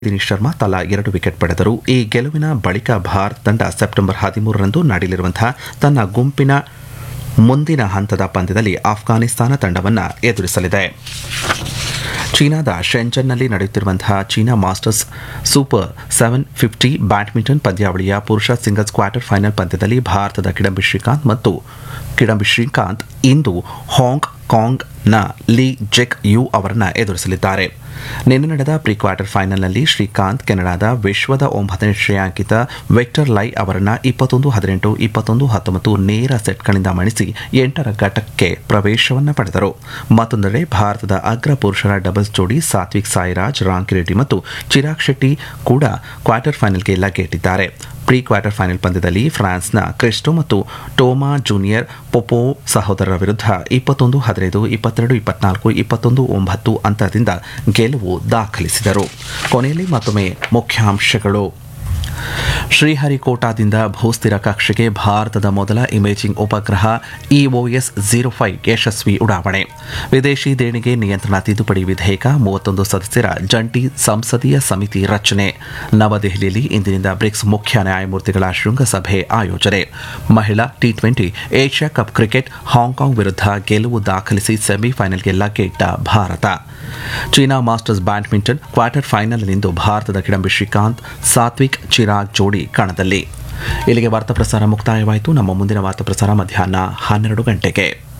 ದಿನೇಶ್ ಶರ್ಮಾ ತಲಾ ಎರಡು ವಿಕೆಟ್ ಪಡೆದರು ಈ ಗೆಲುವಿನ ಬಳಿಕ ಭಾರತ ತಂಡ ಸೆಪ್ಟೆಂಬರ್ ಹದಿಮೂರರಂದು ನಡೆಯಲಿರುವಂತಹ ತನ್ನ ಗುಂಪಿನ ಮುಂದಿನ ಹಂತದ ಪಂದ್ಯದಲ್ಲಿ ಆಫ್ಘಾನಿಸ್ತಾನ ತಂಡವನ್ನು ಎದುರಿಸಲಿದೆ ಚೀನಾದ ಶೆಂಜನ್ನಲ್ಲಿ ನಡೆಯುತ್ತಿರುವಂತಹ China masters super seven fifty badminton ಪಂದ್ಯಾವಳಿಯ ಪುರುಷ ಸಿಂಗಲ್ಸ್ ಕ್ವಾರ್ಟರ್ ಫೈನಲ್ ಪಂದ್ಯದಲ್ಲಿ ಭಾರತದ ಕಿಡಂಬಿ ಶ್ರೀಕಾಂತ್ ಮತ್ತು ಕಿಡಂಬಿ ಶ್ರೀಕಾಂತ್ ಇಂದು ಹಾಂಗ್ ಕಾಂಗ್ನ ಲೀ ಜೆಕ್ ಯು ಅವರನ್ನು ಎದುರಿಸಲಿದ್ದಾರೆ ನಿನ್ನೆ ನಡೆದ ಪ್ರೀ ಕ್ವಾರ್ಟರ್ ಫೈನಲ್ನಲ್ಲಿ ಶ್ರೀಕಾಂತ್ ಕೆನಡಾದ ವಿಶ್ವದ ಒಂಬತ್ತನೇ ಶ್ರೇಯಾಂಕಿತ ವಿಕ್ಟರ್ ಲೈ ಅವರನ್ನು ಇಪ್ಪತ್ತೊಂದು ಹದಿನೆಂಟು ಇಪ್ಪತ್ತೊಂದು ಹತ್ತೊಂಬತ್ತು ನೇರ ಸೆಟ್ಗಳಿಂದ ಮಣಿಸಿ ಎಂಟರ ಘಟ್ಟಕ್ಕೆ ಪ್ರವೇಶವನ್ನು ಪಡೆದರು ಮತ್ತೊಂದೆಡೆ ಭಾರತದ ಅಗ್ರ ಪುರುಷರ ಡಬಲ್ಸ್ ಜೋಡಿ ಸಾತ್ವಿಕ್ ಸಾಯಿರಾಜ್ ರಾಂಕಿರೆಡ್ಡಿ ಮತ್ತು ಚಿರಾಗ್ ಶೆಟ್ಟಿ ಕೂಡ ಕ್ವಾರ್ಟರ್ ಫೈನಲ್ಗೆ ಲಗ್ಗೆಯಿಟ್ಟಿದ್ದಾರೆ ಪ್ರೀ ಕ್ವಾರ್ಟರ್ ಫೈನಲ್ ಪಂದ್ಯದಲ್ಲಿ ಫ್ರಾನ್ಸ್ನ ಕ್ರಿಸ್ಟೋ ಮತ್ತು ಟೋಮಾ ಜೂನಿಯರ್ ಪೊಪೋ ಸಹೋದರರ ವಿರುದ್ಧ ಇಪ್ಪತ್ತೊಂದು ಹದಿನೈದು ಇಪ್ಪತ್ತೆರಡು ಇಪ್ಪತ್ನಾಲ್ಕು ಇಪ್ಪತ್ತೊಂದು ಒಂಬತ್ತು ಅಂತರದಿಂದ ಗೆಲುವು ದಾಖಲಿಸಿದರು ಕೊನೆಯಲ್ಲಿ ಮತ್ತೊಮ್ಮೆ ಮುಖ್ಯಾಂಶಗಳು ಶ್ರೀಹರಿಕೋಟಾದಿಂದ ಭೂಸ್ಥಿರ ಕಕ್ಷೆಗೆ ಭಾರತದ ಮೊದಲ ಇಮೇಜಿಂಗ್ ಉಪಗ್ರಹ ಇಒಎಸ್ ಝೀರೋ ಫೈವ್ ಯಶಸ್ವಿ ಉಡಾವಣೆ ವಿದೇಶಿ ದೇಣಿಗೆ ನಿಯಂತ್ರಣ ತಿದ್ದುಪಡಿ ವಿಧೇಯಕ ಮೂವತ್ತೊಂದು ಸದಸ್ಯರ ಜಂಟಿ ಸಂಸದೀಯ ಸಮಿತಿ ರಚನೆ ನವದೆಹಲಿಯಲ್ಲಿ ಇಂದಿನಿಂದ ಬ್ರಿಕ್ಸ್ ಮುಖ್ಯ ನ್ಯಾಯಮೂರ್ತಿಗಳ ಶೃಂಗಸಭೆ ಆಯೋಜನೆ ಮಹಿಳಾ T twenty Asia cup cricket Hong Kong ವಿರುದ್ಧ ಗೆಲುವು ದಾಖಲಿಸಿ ಸೆಮಿಫೈನಲ್ಗೆ ಲಗ್ಗೆಯಿಟ್ಟ ಭಾರತ ಚೀನಾ ಮಾಸ್ಟರ್ಸ್ ಬ್ಯಾಡ್ಮಿಂಟನ್ ಕ್ವಾರ್ಟರ್ ಫೈನಲ್ನಿಂದು ಭಾರತದ ಕಿಡಂಬಿ ಶ್ರೀಕಾಂತ್ ಸಾತ್ವಿಕ್ ಚಿರಾಗ್ ಜೋಡಿ ಕಣದಲ್ಲಿ ಇಲ್ಲಿಗೆ ವಾರ್ತಾ ಪ್ರಸಾರ ಮುಕ್ತಾಯವಾಯಿತು ನಮ್ಮ ಮುಂದಿನ ವಾರ್ತಾ ಪ್ರಸಾರ ಮಧ್ಯಾಹ್ನ ಹನ್ನೆರಡು ಗಂಟೆಗೆ